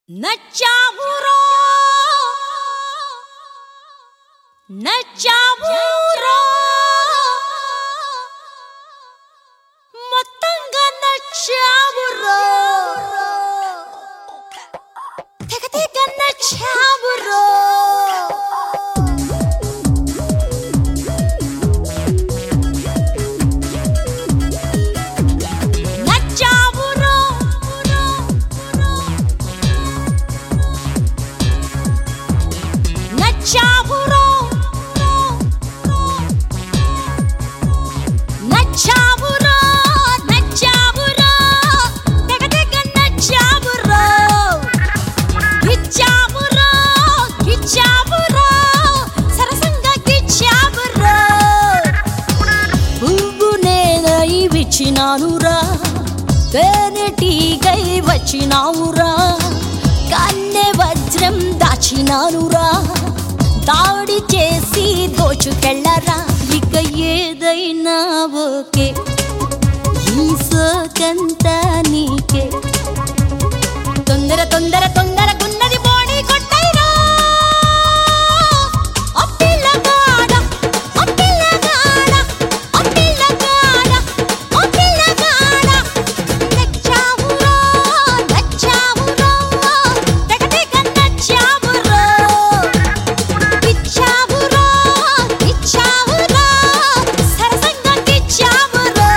నచ్చావురో నచ్చావురో మొత్తంగా నచ్చావురో తెగ తెగ నచ్చావురో నచ్చావురో నచ్చావురో నచ్చావురో నచ్చావురో తెగ తెగ నచ్చావురో గిచ్చావురో గిచ్చావురో సరసంగా గిచ్చావురో పువ్వు నేనై విచ్చినానురా తేనెటీగై వచ్చినావురా కన్నె వజ్రం దాచినానురా దాడి చేసి దోచుకెళ్ళరా ఇక ఏదైనా ఓకే ఈ సోకంతా నీకే తొందర తొందర తొందర గున్నది బోడి కొట్టైరా ఓ పిల్లగాడ ఓ పిల్లగాడ ఓ పిల్లగాడ ఓ పిల్లగాడ నచ్చావురో నచ్చావురో తెగ తెగ నచ్చావురో గిచ్చావురో గిచ్చావురో సరసంగా గిచ్చావురో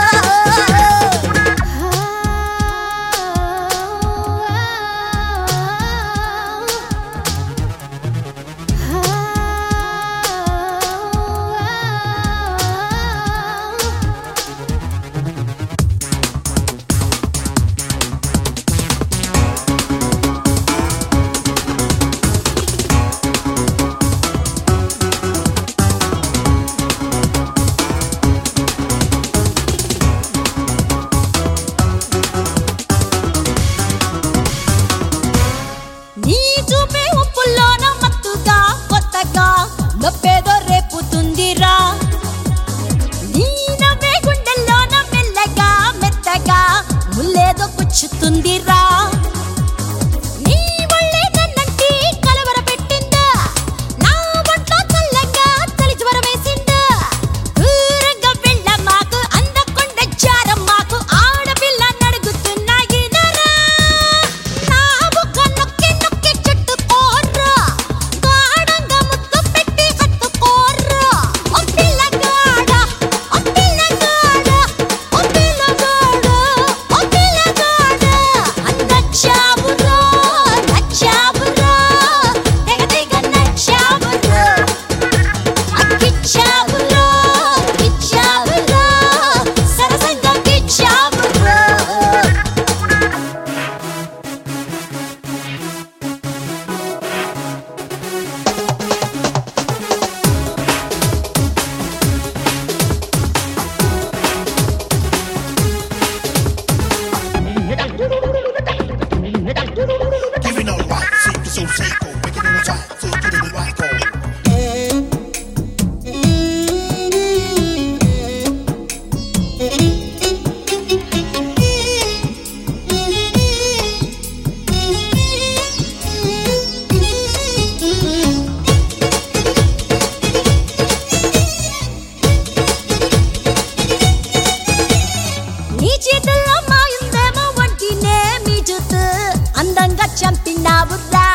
నీ చూపే ఉప్పుల్లోన మత్తుగా కొత్తగా నొప్పేదో రేపుతుందిరా నీ నవ్వే గుండెల్లోన మెల్లగా మెత్తగా ముల్లేదో పుచ్చుతుందిరా నీ ఒళ్ళే నన్నంటి కలవర పెట్టిందా నా ఒంట్లో చల్లగా చలి జ్వరం వేసిందా దూరంగా వెళ్ళ మాకు అందకొండ జారం మాకు ఆడపిల్ల నడుగుతున్నాయి నరా నా బుగ్గ నొక్కి నొక్కి చుట్టుకోర్రా గాఢంగా ముద్దు పెట్టి హత్తుకోర్రా ఓ పిల్లగాడ ఓ పిల్లగాడ ఓ పిల్లగాడ ఓ పిల్లగాడ నచ్చావురో నచ్చావురో తెగ తెగ నచ్చావురో అక్కిచ్చావురో కిచ్చావురో సరసంగా కిచ్చావురో Giving all right, sick, so psycho, making it right, so getting it right, go. నీ చేతుల్లో మాయుందేమో వంటినే మీ జుత్తు అందంగా చంపినావురా